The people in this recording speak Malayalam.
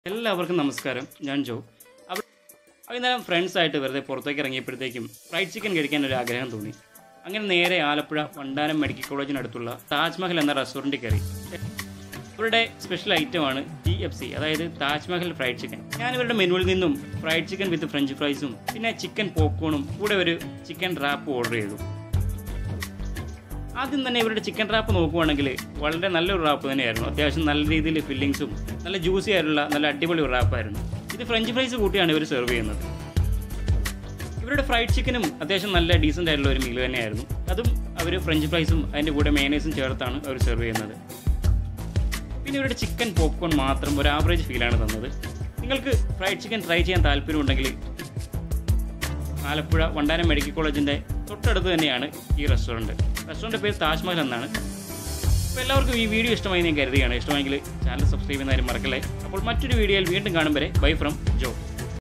എല്ലാവർക്കും നമസ്കാരം ഞാൻ ജോ അവിടെ വൈകുന്നേരം ഫ്രണ്ട്സായിട്ട് വെറുതെ പുറത്തേക്ക് ഇറങ്ങിയപ്പോഴത്തേക്കും ഫ്രൈഡ് ചിക്കൻ കഴിക്കാൻ ഒരു ആഗ്രഹം തോന്നി അങ്ങനെ നേരെ ആലപ്പുഴ വണ്ടാനം മെഡിക്കൽ കോളേജിനടുത്തുള്ള താജ്മഹൽ എന്ന റെസ്റ്റോറൻറ്റിൽ കയറി ഇവരുടെ സ്പെഷ്യൽ ഐറ്റമാണ് ടി എഫ് സി അതായത് താജ്മഹൽ ഫ്രൈഡ് ചിക്കൻ ഞാൻ ഇവരുടെ മെനുവിൽ നിന്നും ഫ്രൈഡ് ചിക്കൻ വിത്ത് ഫ്രഞ്ച് ഫ്രൈസും പിന്നെ ചിക്കൻ പോപ്കോണും കൂടെ ഒരു ചിക്കൻ റാപ്പ് ഓർഡർ ചെയ്തു ആദ്യം തന്നെ ഇവരുടെ ചിക്കൻ റാപ്പ് നോക്കുവാണെങ്കിൽ വളരെ നല്ലൊരു റാപ്പ് തന്നെയായിരുന്നു അത്യാവശ്യം നല്ല രീതിയിൽ ഫില്ലിങ്സും നല്ല ജ്യൂസി ആയിട്ടുള്ള നല്ല അടിപൊളി ഒരു റാപ്പായിരുന്നു ഇത് ഫ്രഞ്ച് ഫ്രൈസ് കൂട്ടിയാണ് ഇവർ സെർവ് ചെയ്യുന്നത് ഇവരുടെ ഫ്രൈഡ് ചിക്കനും അത്യാവശ്യം നല്ല ഡീസൻ്റ് ആയിട്ടുള്ള ഒരു മീൽ തന്നെയായിരുന്നു അതും അവർ ഫ്രഞ്ച് ഫ്രൈസും അതിൻ്റെ കൂടെ മേനേസും ചേർത്താണ് അവർ സെർവ് ചെയ്യുന്നത് പിന്നെ ഇവരുടെ ചിക്കൻ പോപ്കോൺ മാത്രം ഒരു ആവറേജ് ഫീലാണ് തന്നത് നിങ്ങൾക്ക് ഫ്രൈഡ് ചിക്കൻ ട്രൈ ചെയ്യാൻ താല്പര്യമുണ്ടെങ്കിൽ ആലപ്പുഴ വണ്ടാനം മെഡിക്കൽ കോളേജിൻ്റെ തൊട്ടടുത്ത് തന്നെയാണ് ഈ റെസ്റ്റോറൻറ്റ് റെസ്റ്റോറൻറ്റ് പേര് താജ്മഹൽ എന്നാണ് അപ്പോൾ എല്ലാവർക്കും ഈ വീഡിയോ ഇഷ്ടമായി ഞാൻ കരുതുകയാണ് ഇഷ്ടമായെങ്കിൽ ചാനൽ സബ്സ്ക്രൈബ് ചെയ്യുന്നതാരും മറക്കല്ലേ അപ്പോൾ മറ്റൊരു വീഡിയോയിൽ വീണ്ടും കാണും വരെ ബൈ ഫ്രം ജോ